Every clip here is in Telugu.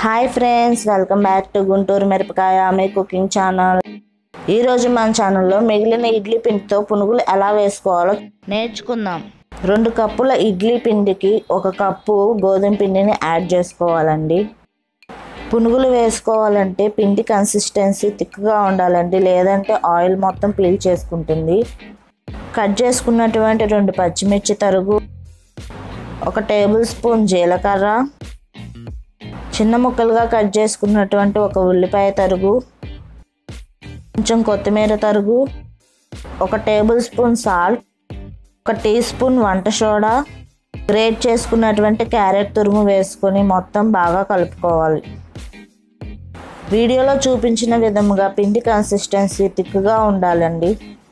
hi friends welcome back to Guntur మిరపకాయ మీ కుకింగ్ ఛానల్ ఈరోజు మన ఛానల్లో మిగిలిన ఇడ్లీ పిండితో పునుగులు ఎలా వేసుకోవాలో నేర్చుకుందాం రెండు కప్పుల ఇడ్లీ పిండికి ఒక కప్పు గోధుమ పిండిని యాడ్ చేసుకోవాలండి పునుగులు వేసుకోవాలంటే పిండి కన్సిస్టెన్సీ థిక్గా ఉండాలండి లేదంటే ఆయిల్ మొత్తం పీల్ చేసుకుంటుంది కట్ చేసుకున్నటువంటి రెండు పచ్చిమిర్చి తరుగు ఒక టేబుల్ స్పూన్ జీలకర్ర చిన్న ముక్కలుగా కట్ చేసుకున్నటువంటి ఒక ఉల్లిపాయ తరుగు కొంచెం కొత్తిమీర తరుగు ఒక టేబుల్ స్పూన్ సాల్ట్ ఒక టీ స్పూన్ వంట సోడా గ్రేట్ చేసుకున్నటువంటి క్యారెట్ తురుము వేసుకొని మొత్తం బాగా కలుపుకోవాలి వీడియోలో చూపించిన విధముగా పిండి కన్సిస్టెన్సీ థిక్గా ఉండాలండి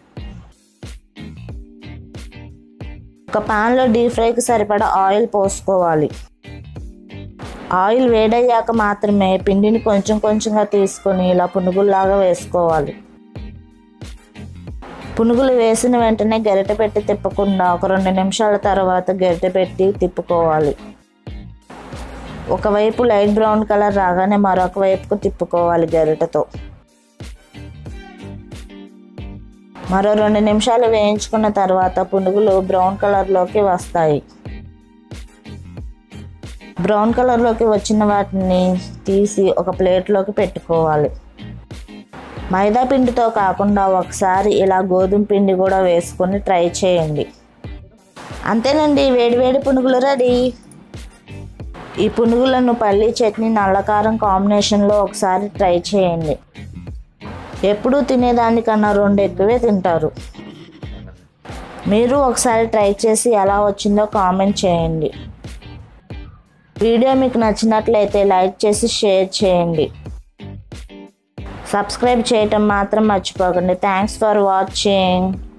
ఒక పాన్లో డీప్ ఫ్రైకి సరిపడా ఆయిల్ పోసుకోవాలి ఆయిల్ వేడయ్యాక మాత్రమే పిండిని కొంచెం కొంచెంగా తీసుకొని ఇలా పునుగుల్లాగా వేసుకోవాలి పునుగులు వేసిన వెంటనే గరిటె పెట్టి తిప్పకుండా ఒక రెండు నిమిషాల తర్వాత గరిటె పెట్టి తిప్పుకోవాలి ఒకవైపు లైట్ బ్రౌన్ కలర్ రాగానే మరొక వైపుకు తిప్పుకోవాలి గరిటెతో మరో రెండు నిమిషాలు వేయించుకున్న తర్వాత పునుగులు బ్రౌన్ కలర్లోకి వస్తాయి బ్రౌన్ కలర్లోకి వచ్చిన వాటిని తీసి ఒక ప్లేట్లోకి పెట్టుకోవాలి మైదా పిండితో కాకుండా ఒకసారి ఇలా గోధుమ పిండి కూడా వేసుకొని ట్రై చేయండి అంతేనండి వేడివేడి పునుగులు రెడీ ఈ పునుగులను పల్లీ చట్నీ నల్లకారం కాంబినేషన్లో ఒకసారి ట్రై చేయండి ఎప్పుడూ తినేదానికన్నా రెండు ఎక్కువే తింటారు మీరు ఒకసారి ట్రై చేసి ఎలా వచ్చిందో కామెంట్ చేయండి వీడియో మీకు నచ్చినట్లయితే లైక్ చేసి షేర్ చేయండి సబ్స్క్రైబ్ చేయటం మాత్రం మర్చిపోకండి థ్యాంక్స్ ఫర్ వాచింగ్